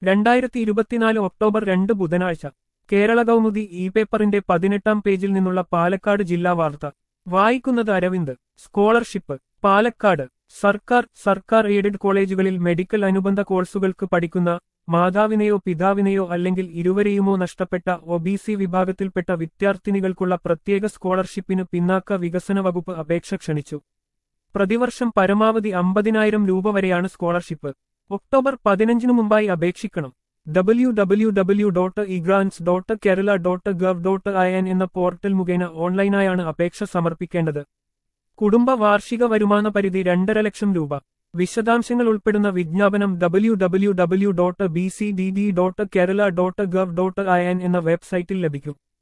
രണ്ടായിരത്തി ഇരുപത്തിനാല് ഒക്ടോബർ രണ്ട് ബുധനാഴ്ച കേരള കൗമുദി ഇ പേപ്പറിന്റെ പതിനെട്ടാം പേജിൽ നിന്നുള്ള പാലക്കാട് ജില്ലാ വാർത്ത വായിക്കുന്നത് അരവിന്ദ് സ്കോളർഷിപ്പ് പാലക്കാട് സർക്കാർ സർക്കാർ എയ്ഡഡ് കോളേജുകളിൽ മെഡിക്കൽ അനുബന്ധ കോഴ്സുകൾക്ക് പഠിക്കുന്ന മാതാവിനെയോ പിതാവിനെയോ അല്ലെങ്കിൽ ഇരുവരെയുമോ നഷ്ടപ്പെട്ട ഒബിസി വിഭാഗത്തിൽപ്പെട്ട വിദ്യാർത്ഥിനികൾക്കുള്ള പ്രത്യേക സ്കോളർഷിപ്പിന് പിന്നാക്ക വികസന വകുപ്പ് അപേക്ഷ ക്ഷണിച്ചു പ്രതിവർഷം പരമാവധി അമ്പതിനായിരം രൂപ വരെയാണ് സ്കോളർഷിപ്പ് ഒക്ടോബർ പതിനഞ്ചിനു മുമ്പായി അപേക്ഷിക്കണം W W W dot egrantz dot Kerala dot gov dot I N എന്ന പോർട്ടൽ മുഖേന ഓൺലൈനായാണ് അപേക്ഷ സമർപ്പിക്കേണ്ടത് കുടുംബ വാർഷിക വരുമാന പരിധി രണ്ടര ലക്ഷം രൂപ വിശദാംശങ്ങൾ ഉൾപ്പെടുന്ന വിജ്ഞാപനം W W W dot B C D D dot Kerala dot gov dot I N എന്ന വെബ്സൈറ്റിൽ ലഭിക്കും